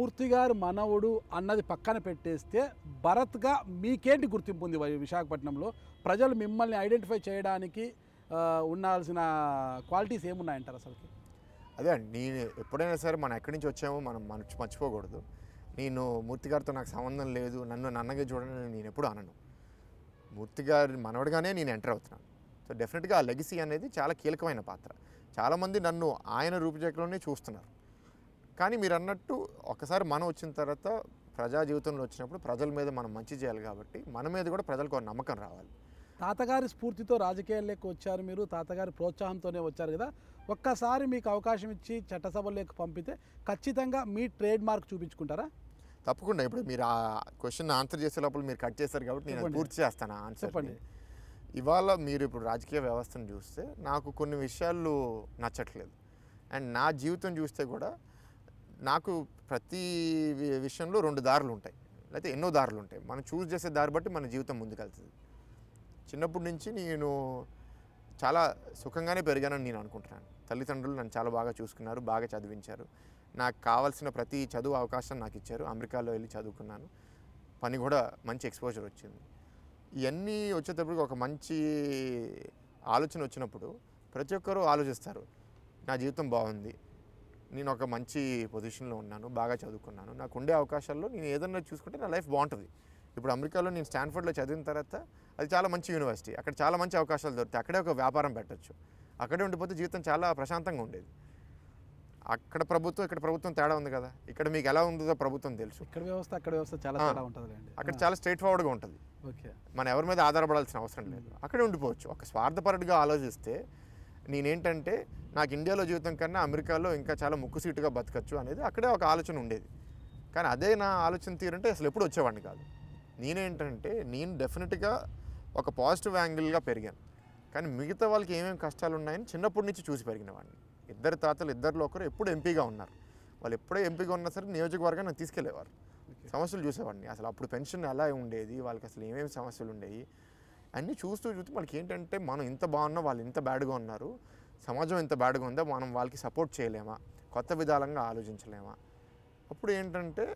మూర్తి గారు మనవుడు అన్నది పక్కన పెట్టేస్తే భరత్గా మీకేంటి గుర్తింపు ఉంది వై- విశాఖపట్నంలో ప్రజలు మిమ్మల్ని ఐడెంటిఫై చేయడానికి ఆ, ఉండాల్సిన క్వాలిటీస్ ఏమున్నాయంటారు అసలుకి అదే అండి నేను ఎప్పుడైనా సరే మనం ఎక్కడి నుంచి వచ్చామో మనం మర్చి మర్చిపోకూడదు నేను మూర్తి గారితో నాకు సంబంధం లేదు నన్ను నన్నగా చూడని నేను ఎప్పుడు అనను మూర్తి గారి మనవడిగానే నేను ఎంటర్ అవుతున్నాను సో డెఫినెట్గా ఆ లెగసీ అనేది చాలా కీలకమైన పాత్ర చాలామంది నన్ను ఆయన రూపురేఖలోనే చూస్తున్నారు కానీ మీరు అన్నట్టు ఒకసారి మనం వచ్చిన తర్వాత ప్రజా జీవితంలో వచ్చినప్పుడు ప్రజల మీద మనం మంచి చేయాలి కాబట్టి మన మీద కూడా ప్రజలకు ఒక నమ్మకం రావాలి తాతగారి స్ఫూర్తితో రాజకీయాల్లోకి వచ్చారు మీరు తాతగారి ప్రోత్సాహంతోనే వచ్చారు కదా ఒక్కసారి మీకు అవకాశం ఇచ్చి చట్టసభల్లోకి పంపితే ఖచ్చితంగా మీ ట్రేడ్ మార్క్ చూపించుకుంటారా తప్పకుండా ఇప్పుడు మీరు ఆ క్వశ్చన్ ఆన్సర్ చేసే లోపల మీరు కట్ చేశారు కాబట్టి నేను అది చెప్పండి. పూర్తి చేస్తాను ఆ ఆన్సర్ చెప్పండి. ఇవాళ మీరు ఇప్పుడు రాజకీయ వ్యవస్థను చూస్తే నాకు కొన్ని విషయాలు నచ్చట్లేదు అండ్ నా జీవితం చూస్తే కూడా నాకు ప్రతి వి- విషయంలో రెండు దారులు ఉంటాయి లేకపోతే ఎన్నో దారులు ఉంటాయి మనం చూస్ చేసే దారి బట్టి మన జీవితం ముందుకెళ్తుంది చిన్నప్పటి నుంచి నేను చాలా సుఖంగానే పెరిగానని నేను అనుకుంటున్నాను తల్లిదండ్రులు నన్ను చాలా బాగా చూసుకున్నారు బాగా చదివించారు నాకు కావాల్సిన ప్రతి చదువు అవకాశం నాకు ఇచ్చారు అమెరికాలో వెళ్ళి చదువుకున్నాను పని కూడా మంచి ఎక్స్పోజర్ వచ్చింది ఇవన్నీ వచ్చేటప్పటికి ఒక మంచి ఆలోచన వచ్చినప్పుడు ప్రతి ఒక్కరూ ఆలోచిస్తారు నా జీవితం బాగుంది నేను ఒక మంచి పొజిషన్లో ఉన్నాను బాగా చదువుకున్నాను నాకు ఉండే అవకాశాల్లో నేను ఏదన్నా చూసుకుంటే నా లైఫ్ బాగుంటుంది ఇప్పుడు అమెరికాలో నేను స్టాన్ఫర్డ్లో చదివిన తర్వాత అది చాలా మంచి యూనివర్సిటీ అక్కడ చాలా మంచి అవకాశాలు దొరుకుతాయి అక్కడే ఒక వ్యాపారం పెట్టొచ్చు అక్కడే ఉండిపోతే జీవితం చాలా ప్రశాంతంగా ఉండేది అక్కడ ప్రభుత్వం ఇక్కడ ప్రభుత్వం తేడా ఉంది కదా ఇక్కడ మీకు ఎలా ఉందో ప్రభుత్వం తెలుసు ఇక్కడ వ్యవస్థ అక్కడ వ్యవస్థ చాలా ఆ. తేడా ఉంటుందిలేండి అక్కడ చాలా స్ట్రైట్ ఫార్వర్డ్గా ఉంటుంది ఓకే మనం ఎవరి మీద ఆధారపడాల్సిన అవసరం లేదు అక్కడే ఉండిపోవచ్చు ఒక స్వార్థపరుడిగా ఆలోచిస్తే నేనేంటంటే నాకు ఇండియాలో జీవితం కన్నా అమెరికాలో ఇంకా చాలా ముక్కుసీటుగా బతకచ్చు అనేది అక్కడే ఒక ఆలోచన ఉండేది కానీ అదే నా ఆలోచన తీరంటే అసలు ఎప్పుడు వచ్చేవాడిని కాదు నేనేంటంటే నేను డెఫినెట్గా ఒక పాజిటివ్ యాంగిల్గా పెరిగాను కానీ మిగతా వాళ్ళకి ఏమేమి కష్టాలు ఉన్నాయని చిన్నప్పటి నుంచి చూసి పెరిగిన వాడిని ఇద్దరు తాతలు ఇద్దరిలో ఒకరు ఎప్పుడు ఎంపీగా ఉన్నారు వాళ్ళు ఎప్పుడే ఎంపీగా ఉన్నా సరే నియోజకవర్గాన్ని నన్ను తీసుకెళ్లేవారు సమస్యలు చూసేవాడిని అసలు అప్పుడు పెన్షన్ ఎలా ఉండేది వాళ్ళకి అసలు ఏమేమి సమస్యలు ఉండేవి అన్నీ చూస్తూ చూస్తూ వాళ్ళకి ఏంటంటే మనం ఇంత బాగున్నా వాళ్ళు ఇంత బ్యాడ్గా ఉన్నారు సమాజం ఇంత బ్యాడ్గా ఉందా మనం వాళ్ళకి సపోర్ట్ చేయలేమా కొత్త విధాలంగా ఆలోచించలేమా అప్పుడు ఏంటంటే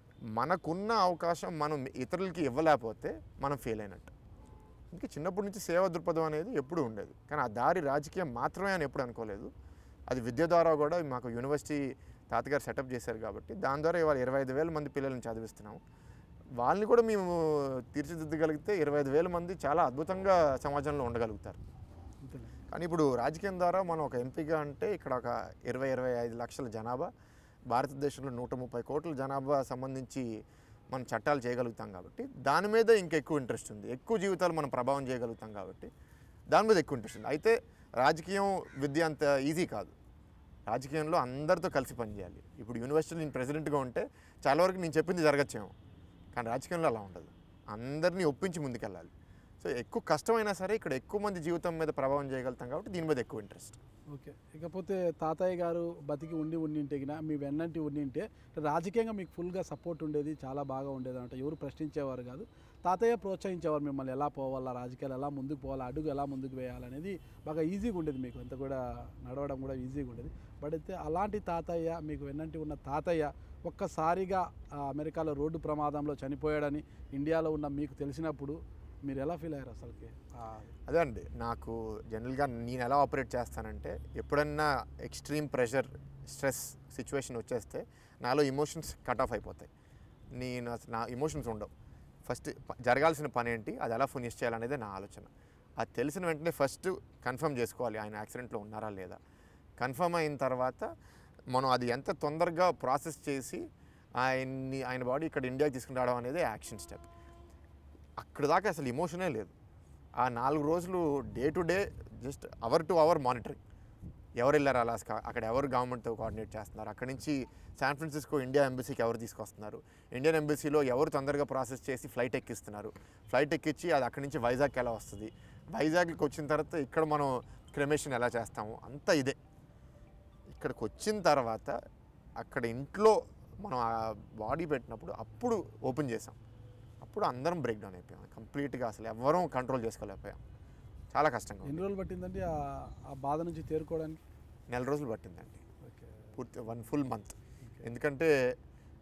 మనకున్న అవకాశం మనం ఇతరులకి ఇవ్వలేకపోతే మనం ఫెయిల్ అయినట్టు ఇంకా చిన్నప్పటి నుంచి సేవా దృక్పథం అనేది ఎప్పుడూ ఉండేది కానీ ఆ దారి రాజకీయం మాత్రమే అని ఎప్పుడు అనుకోలేదు అది విద్య ద్వారా కూడా మాకు యూనివర్సిటీ తాతగారు సెటప్ చేశారు కాబట్టి దాని ద్వారా ఇవాళ ఇరవై ఐదు వేల మంది పిల్లల్ని చదివిస్తున్నాము వాళ్ళని కూడా మేము తీర్చిదిద్దగలిగితే ఇరవై ఐదు వేల మంది చాలా అద్భుతంగా సమాజంలో ఉండగలుగుతారు అంతేలే. కానీ ఇప్పుడు రాజకీయం ద్వారా మనం ఒక ఎంపీగా అంటే ఇక్కడ ఒక ఇరవై ఇరవై ఐదు లక్షల జనాభా భారతదేశంలో నూట ముప్పై కోట్ల జనాభా సంబంధించి మనం చట్టాలు చేయగలుగుతాం కాబట్టి దాని మీద ఇంకెక్కువ ఇంట్రెస్ట్ ఉంది ఎక్కువ జీవితాలు మనం ప్రభావం చేయగలుగుతాం కాబట్టి దాని మీద ఎక్కువ ఇంట్రెస్ట్ ఉంది అయితే రాజకీయం విద్య అంత ఈజీ కాదు రాజకీయంలో అందరితో కలిసి పనిచేయాలి ఇప్పుడు యూనివర్సిటీలో నేను ప్రెసిడెంట్గా ఉంటే చాలా వరకు నేను చెప్పింది జరగచ్చేమో కానీ రాజకీయంలో అలా ఉండదు అందరినీ ఒప్పించి ముందుకెళ్ళాలి సో ఎక్కువ కష్టమైనా సరే ఇక్కడ ఎక్కువ మంది జీవితం మీద ప్రభావం చేయగలుగుతాం కాబట్టి దీని మీద ఎక్కువ ఇంట్రెస్ట్ ఓకే ఇకపోతే తాతయ్య గారు బతికి ఉండి ఉండింటే గిన మీ వెన్నంటి ఉండింటే రాజకీయంగా మీకు ఫుల్గా సపోర్ట్ ఉండేది చాలా బాగా ఉండేది అనమాట ఎవరు ప్రశ్నించేవారు కాదు తాతయ్య ప్రోత్సహించేవారు మిమ్మల్ని ఎలా పోవాలా రాజకీయాలు ఎలా ముందుకు పోవాలా అడుగు ఎలా ముందుకు వేయాలనేది బాగా ఈజీగా ఉండేది మీకు అంత కూడా నడవడం కూడా ఈజీగా ఉండేది బట్ అయితే అలాంటి తాతయ్య మీకు వెన్నంటి ఉన్న తాతయ్య ఒక్కసారిగా ఆ, అమెరికాలో రోడ్డు ప్రమాదంలో చనిపోయాడని ఇండియాలో ఉన్న మీకు తెలిసినప్పుడు మీరు ఎలా ఫీల్ అయ్యారు అసలుకి ఆ, అదే అండి నాకు జనరల్గా నేను ఎలా ఆపరేట్ చేస్తానంటే ఎప్పుడన్నా ఎక్స్ట్రీమ్ ప్రెషర్ స్ట్రెస్ సిచ్యువేషన్ వచ్చేస్తే నాలో ఇమోషన్స్ కట్ ఆఫ్ అయిపోతాయి నేను అసలు నా ఇమోషన్స్ ఉండవు ఫస్ట్ ప- జరగాల్సిన పని ఏంటి అది ఎలా ఫినిష్ చేయాలనేదే నా ఆలోచన అది తెలిసిన వెంటనే ఫస్ట్ కన్ఫర్మ్ చేసుకోవాలి ఆయన యాక్సిడెంట్లో ఉన్నారా లేదా కన్ఫర్మ్ అయిన తర్వాత మనం అది ఎంత తొందరగా ప్రాసెస్ చేసి ఆయన్ని ఆయన బాడీ ఇక్కడ ఇండియాకి తీసుకుని రావడం అనేది యాక్షన్ స్టెప్ అక్కడ దాకా అసలు ఇమోషనే లేదు ఆ నాలుగు రోజులు day to day just hour to hour monitoring ఎవరు వెళ్ళారు అలాస్కా అక్కడ ఎవరు గవర్నమెంట్తో కోఆర్డినేట్ చేస్తున్నారు అక్కడి నుంచి శాన్ ఫ్రాన్సిస్కో ఇండియా ఎంబసీకి ఎవరు తీసుకొస్తున్నారు ఇండియన్ ఎంబసీలో ఎవరు తొందరగా ప్రాసెస్ చేసి ఫ్లైట్ ఎక్కిస్తున్నారు ఫ్లైట్ ఎక్కించి అది అక్కడి నుంచి వైజాగ్కి ఎలా వస్తుంది వైజాగ్కి వచ్చిన తర్వాత ఇక్కడ మనం క్రెమేషన్ ఎలా చేస్తాము అంతా ఇదే ఇక్కడికి వచ్చిన తర్వాత అక్కడ ఇంట్లో మనం ఆ బాడీ పెట్టినప్పుడు అప్పుడు ఓపెన్ చేసాం అప్పుడు అందరం బ్రేక్ డౌన్ అయిపోయాం కంప్లీట్గా అసలు ఎవరూ కంట్రోల్ చేసుకోలేకపోయాం చాలా కష్టంగా ఉంది. ఎన్ని రోజులు పట్టిందండి ఆ- ఆ బాధ నుంచి తేరుకోవడానికి నెల రోజులు పట్టిందండి ఓకే పూర్తి వన్ ఫుల్ మంత్ ఎందుకంటే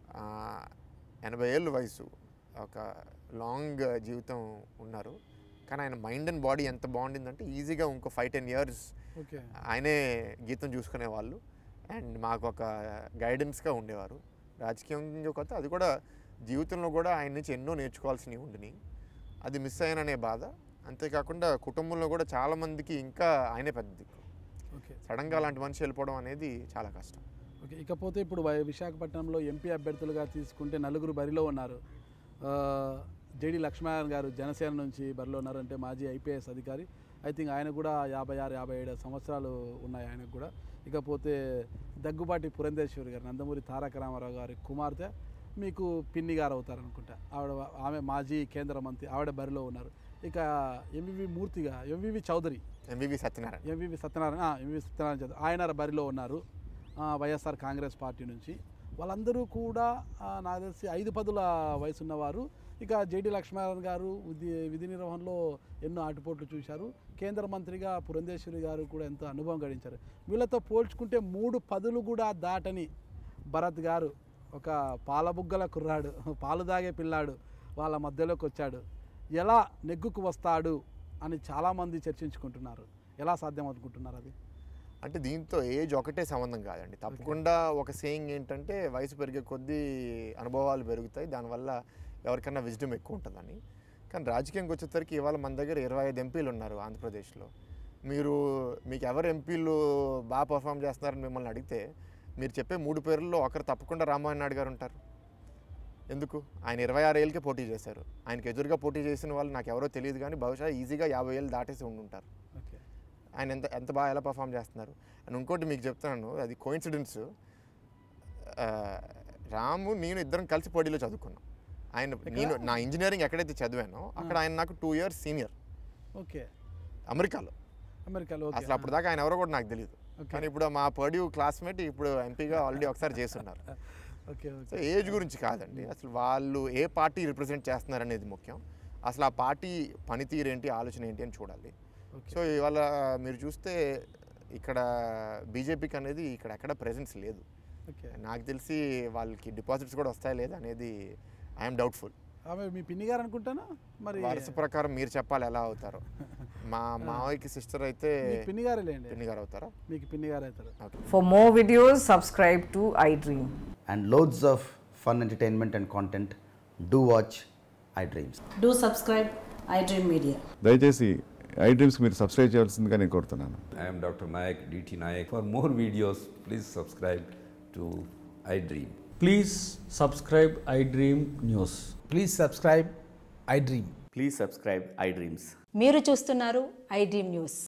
ఆ, ఎనభై ఏళ్ళ వయసు ఒక లాంగ్ జీవితం ఉన్నారు కానీ ఆయన మైండ్ అండ్ బాడీ ఎంత బాగుండిందంటే ఈజీగా ఇంకో ఫైవ్ టెన్ ఇయర్స్ ఓకే ఆయనే గీతం చూసుకునేవాళ్ళు అండ్ మాకు ఒక గైడెన్స్గా ఉండేవారు రాజకీయంగా కొత్త అది కూడా జీవితంలో కూడా ఆయన నుంచి ఎన్నో నేర్చుకోవాల్సినవి ఉండినాయి అది మిస్ అయ్యాననే బాధ అంతేకాకుండా కుటుంబంలో కూడా చాలామందికి ఇంకా ఆయనే పెద్ద దిక్కు ఓకే సడన్గా అలాంటి మనిషి వెళ్ళిపోవడం అనేది చాలా కష్టం ఓకే ఇకపోతే ఇప్పుడు వై- విశాఖపట్నంలో ఎంపీ అభ్యర్థులుగా తీసుకుంటే నలుగురు బరిలో ఉన్నారు ఆ, జేడి లక్ష్మణ్ గారు జనసేన నుంచి బరిలో ఉన్నారు అంటే మాజీ ఐపీఎస్ అధికారి ఐ థింక్ ఆయన కూడా యాభై ఆరు యాభై ఏడు సంవత్సరాలు ఉన్నాయి ఆయనకు కూడా ఇకపోతే దగ్గుబాటి పురంధేశ్వరి గారు నందమూరి తారక రామారావు గారి కుమార్తె మీకు పిన్ని గారు అవుతారు అనుకుంటా ఆవిడ ఆమె మాజీ కేంద్ర మంత్రి ఆవిడ బరిలో ఉన్నారు ఇక ఎంవివి మూర్తిగా MVV Chowdary MVV Satyanarayana MVV Satyanarayana ఆ, ఎంవివి సత్యనారాయణ చౌదరి ఆయన బరిలో ఉన్నారు ఆ, వైఎస్ఆర్ కాంగ్రెస్ పార్టీ నుంచి వాళ్ళందరూ కూడా ఆ, నాకు తెలిసి ఐదు పదుల వయసు ఉన్నవారు ఇక జేడి లక్ష్మీనారాయణ గారు విధి విధి నిర్వహణలో ఎన్నో ఆటుపోట్లు చూశారు కేంద్ర మంత్రిగా పురంధేశ్వరి గారు కూడా ఎంతో అనుభవం గడించారు వీళ్ళతో పోల్చుకుంటే మూడు పదులు కూడా దాటని భరత్ గారు ఒక పాలబుగ్గల కుర్రాడు పాలు దాగే పిల్లాడు వాళ్ళ మధ్యలోకి వచ్చాడు ఎలా నెగ్గుకు వస్తాడు అని చాలామంది చర్చించుకుంటున్నారు ఎలా సాధ్యం అనుకుంటున్నారు అది అంటే దీంతో ఏజ్ ఒకటే సంబంధం కాదండి తప్పకుండా ఒక సేయింగ్ ఏంటంటే వయసు పెరిగే కొద్దీ అనుభవాలు పెరుగుతాయి దానివల్ల ఎవరికన్నా విజ్డమ్ ఎక్కువ ఉంటుందని కానీ రాజకీయంకి వచ్చేసరికి ఇవాళ మన దగ్గర ఇరవై ఐదు ఎంపీలు ఉన్నారు ఆంధ్రప్రదేశ్లో మీరు మీకు ఎవరు ఎంపీలు బాగా పర్ఫామ్ చేస్తున్నారని మిమ్మల్ని అడిగితే మీరు చెప్పే మూడు పేర్లలో ఒకరు తప్పకుండా రామ్మోహన్ నాయుడు గారు ఉంటారు ఎందుకు ఆయన ఇరవై ఆరు ఏళ్ళకే పోటీ చేశారు ఆయనకి ఎదురుగా పోటీ చేసిన వాళ్ళు నాకు ఎవరో తెలియదు కానీ బహుశా ఈజీగా యాభై ఏళ్ళు దాటేసి ఉండి ఉంటారు ఓకే ఆయన ఎంత ఎంత బాగా ఎలా పర్ఫామ్ చేస్తున్నారు అండ్ ఇంకోటి మీకు చెప్తున్నాను అది కోయిన్సిడెన్స్ రాము నేను ఇద్దరం కలిసి పోటీలో చదువుకున్నాం ఆయన నేను నా ఇంజనీరింగ్ ఎక్కడైతే చదివానో అక్కడ ఆయన నాకు టూ ఇయర్స్ సీనియర్ ఓకే అమెరికాలో అమెరికాలో ఓకే అసలు అప్పుడు దాకా ఆయన ఎవరో కూడా నాకు తెలియదు Okay. కానీ ఇప్పుడు మా పర్డ్యూ క్లాస్మేట్ ఇప్పుడు ఎంపీగా ఆల్రెడీ ఒకసారి చేస్తున్నారు ఓకే సో ఓకే ఏజ్ గురించి కాదండి అసలు వాళ్ళు ఏ పార్టీ రిప్రజెంట్ చేస్తున్నారు అనేది ముఖ్యం అసలు ఆ పార్టీ పనితీరు ఏంటి ఆలోచన ఏంటి అని చూడాలి ఓకే సో ఇవాళ మీరు చూస్తే ఇక్కడ బీజేపీకి అనేది ఇక్కడ ఎక్కడ ప్రెజెన్స్ లేదు ఓకే నాకు తెలిసి వాళ్ళకి డిపాజిట్స్ కూడా వస్తాయా లేదా అనేది ఐఎమ్ డౌట్ఫుల్ ఆమె మీ పిన్ని గారు అనుకుంటానా మరి వరుస ప్రకారం మీరు చెప్పాలి ఎలా అవుతారో మా మావయ్యకి సిస్టర్ అయితే మీ పిన్ని గారే లేండి పిన్ని గారు అవుతారా మీకు పిన్ని గారు అవుతారు okay For more videos, subscribe to iDream. and loads of fun entertainment and content, do watch iDreams. Do subscribe iDream Media. దయచేసి ఐ డ్రీమ్స్కి మీరు సబ్స్క్రైబ్ చేయాల్సిందిగా నేను కోరుతున్నాను I am Dr. Nayak, DT Nayak. For more videos, please subscribe to iDream. Please subscribe iDream News. Please subscribe iDream. Please subscribe iDreams. మీరు చూస్తున్నారు iDream news